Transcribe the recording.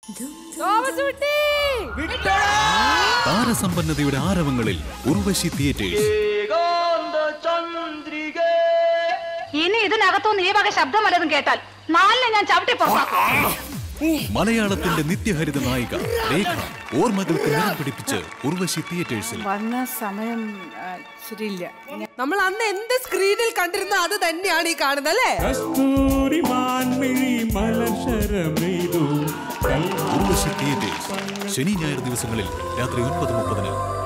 താരസമ്പന്നതയുടെ ആരവങ്ങളിൽ Urvashi theatres ഇനി ഇതിനകത്തുനിന്ന് ഈ വക ശബ്ദം വല്ലതും കേട്ടാൽ നാലിനെ ഞാൻ ചവിട്ടി പുറത്താക്കും മലയാളത്തിന്റെ നിത്യഹരിത നായിക രേഖ ഓർമ്മകൾക്ക് നിറം പിടിപ്പിച്ച് ഉർവശി തിയേറ്റേഴ്സിൽ വന്ന സമയം ആ, ശരിയില്ല നമ്മൾ അന്ന് എന്ത് സ്ക്രീനിൽ കണ്ടിരുന്നോ അത് തന്നെയാണ് ഈ കാണുന്നത് അല്ലേ കസ്തൂരി മാൻമിഴി മലശരമെയ്തു ഉർവശി തിയേറ്റേഴ്സ് ശനി ഞായർ ദിവസങ്ങളിൽ രാത്രി ഒൻപത് മുപ്പതിന്